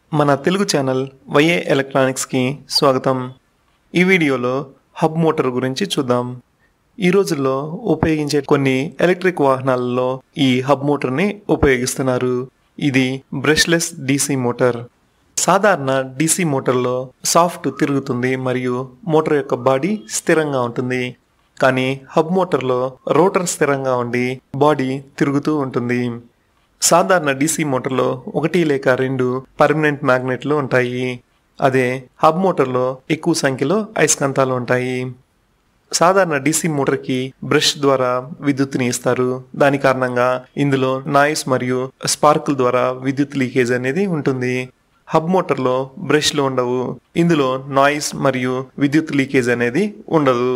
మన తెలుగు ఛానల్ వైఏ ఎలక్ట్రానిక్స్కి స్వాగతం ఈ వీడియోలో హబ్ మోటార్ గురించి చూద్దాం ఈ రోజుల్లో ఉపయోగించే కొన్ని ఎలక్ట్రిక్ వాహనాలలో ఈ హబ్ మోటార్ని ఉపయోగిస్తున్నారు ఇది బ్రష్లెస్ డీసీ మోటార్ సాధారణ డీసీ మోటార్లో సాఫ్ట్ తిరుగుతుంది మరియు మోటార్ యొక్క బాడీ స్థిరంగా ఉంటుంది కానీ హబ్ మోటార్లో రోటర్ స్థిరంగా ఉండి బాడీ తిరుగుతూ ఉంటుంది సాధారణ డీసీ మోటార్లో ఒకటి లేక రెండు పర్మనెంట్ మ్యాగ్నెట్లు ఉంటాయి అదే హబ్ మోటార్లో ఎక్కువ సంఖ్యలో అయస్కాంతాలు ఉంటాయి సాధారణ డీసీ మోటార్కి బ్రష్ ద్వారా విద్యుత్తుని ఇస్తారు దాని కారణంగా ఇందులో నాయిస్ మరియు స్పార్కుల ద్వారా విద్యుత్ లీకేజ్ అనేది ఉంటుంది హబ్ మోటార్లో బ్రష్లు ఉండవు ఇందులో నాయిస్ మరియు విద్యుత్ లీకేజ్ అనేది ఉండదు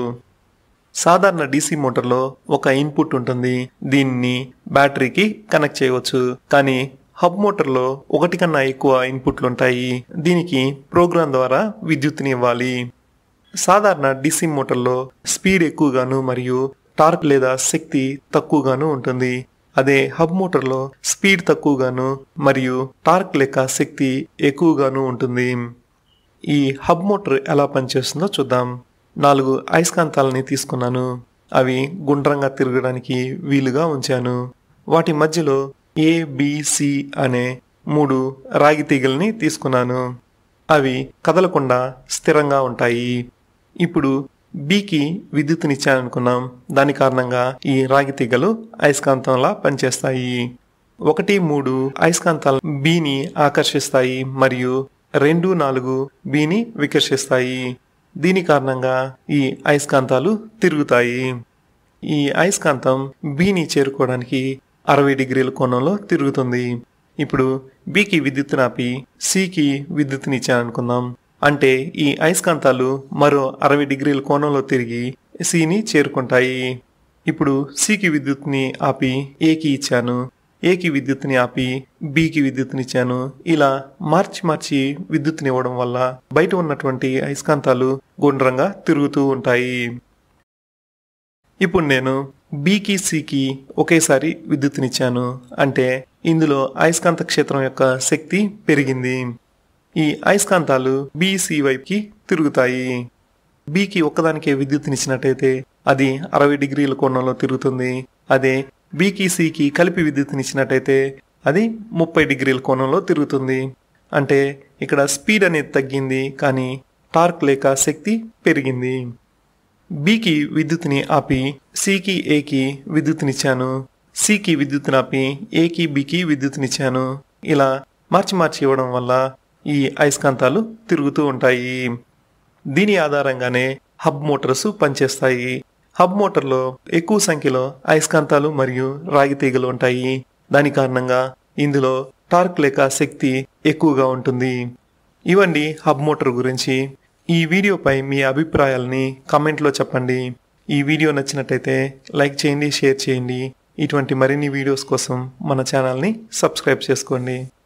సాధారణ డీసీ మోటార్లో ఒక ఇన్పుట్ ఉంటుంది దీన్ని బ్యాటరీకి కనెక్ట్ చేయవచ్చు కానీ హబ్ మోటార్లో ఒకటి కన్నా ఎక్కువ ఇన్పుట్లు ఉంటాయి దీనికి ప్రోగ్రామ్ ద్వారా విద్యుత్తుని ఇవ్వాలి సాధారణ డీసీ మోటార్లో స్పీడ్ ఎక్కువగాను మరియు టార్క్ లేదా శక్తి తక్కువగాను ఉంటుంది అదే హబ్ మోటార్లో స్పీడ్ తక్కువగాను మరియు టార్క్ లేక శక్తి ఎక్కువగాను ఉంటుంది ఈ హబ్ మోటార్ ఎలా పనిచేస్తుందో చూద్దాం నాలుగు అయస్కాంతాలని తీసుకున్నాను అవి గుండ్రంగా తిరగడానికి వీలుగా ఉంచాను వాటి మధ్యలో ఏ సి అనే మూడు రాగి తీగల్ని తీసుకున్నాను అవి కదలకుండా స్థిరంగా ఉంటాయి ఇప్పుడు బికి విద్యుత్తునిచ్చాననుకున్నాం దాని కారణంగా ఈ రాగి తీగలు అయస్కాంతంలా పనిచేస్తాయి ఒకటి మూడు అయస్కాంతాలు బిని ఆకర్షిస్తాయి మరియు రెండు నాలుగు బిని వికర్షిస్తాయి దీని కారణంగా ఈ అయస్కాంతాలు తిరుగుతాయి ఈ అయస్కాంతం బిని చేరుకోవడానికి అరవై డిగ్రీల కోణంలో తిరుగుతుంది ఇప్పుడు బికి విద్యుత్తునాపి సికి విద్యుత్తునిచ్చాననుకుందాం అంటే ఈ అయస్కాంతాలు మరో అరవై డిగ్రీల కోణంలో తిరిగి సిని చేరుకుంటాయి ఇప్పుడు సికి విద్యుత్ని ఆపి ఏకి ఇచ్చాను ఏకి విద్యుత్ని ఆపి బికి విద్యుత్నిచ్చాను ఇలా మార్చి మార్చి విద్యుత్ని ఇవ్వడం వల్ల బయట ఉన్నటువంటి అయస్కాంతాలు గుండ్రంగా తిరుగుతూ ఉంటాయి ఇప్పుడు నేను బికి సికి ఒకేసారి విద్యుత్నిచ్చాను అంటే ఇందులో అయస్కాంత క్షేత్రం యొక్క శక్తి పెరిగింది ఈ అయస్కాంతాలు బిసి వైపుకి తిరుగుతాయి బికి ఒక్కదానికే విద్యుత్నిచ్చినట్టయితే అది అరవై డిగ్రీల కోణంలో తిరుగుతుంది అదే బికి సికి కలిపి విద్యుత్నిచ్చినట్టయితే అది ముప్పై డిగ్రీల కోణంలో తిరుగుతుంది అంటే ఇక్కడ స్పీడ్ అనేది తగ్గింది కానీ టార్క్ లేక శక్తి పెరిగింది బికి విద్యుత్ని ఆపి సికి ఏకి విద్యుత్నిచ్చాను సికి విద్యుత్ని ఆపి ఏకి బికి విద్యుత్నిచ్చాను ఇలా మార్చి మార్చి ఇవ్వడం వల్ల ఈ అయస్కాంతాలు తిరుగుతూ ఉంటాయి దీని ఆధారంగానే హబ్ మోటార్స్ పనిచేస్తాయి హబ్ మోటార్లో ఎక్కువ సంఖ్యలో అయస్కాంతాలు మరియు రాగి తీగలు ఉంటాయి దాని కారణంగా ఇందులో టార్క్ లేక శక్తి ఎక్కువగా ఉంటుంది ఇవండి హబ్ మోటార్ గురించి ఈ వీడియోపై మీ అభిప్రాయాలని కామెంట్లో చెప్పండి ఈ వీడియో నచ్చినట్టయితే లైక్ చేయండి షేర్ చేయండి ఇటువంటి మరిన్ని వీడియోస్ కోసం మన ఛానల్ని సబ్స్క్రైబ్ చేసుకోండి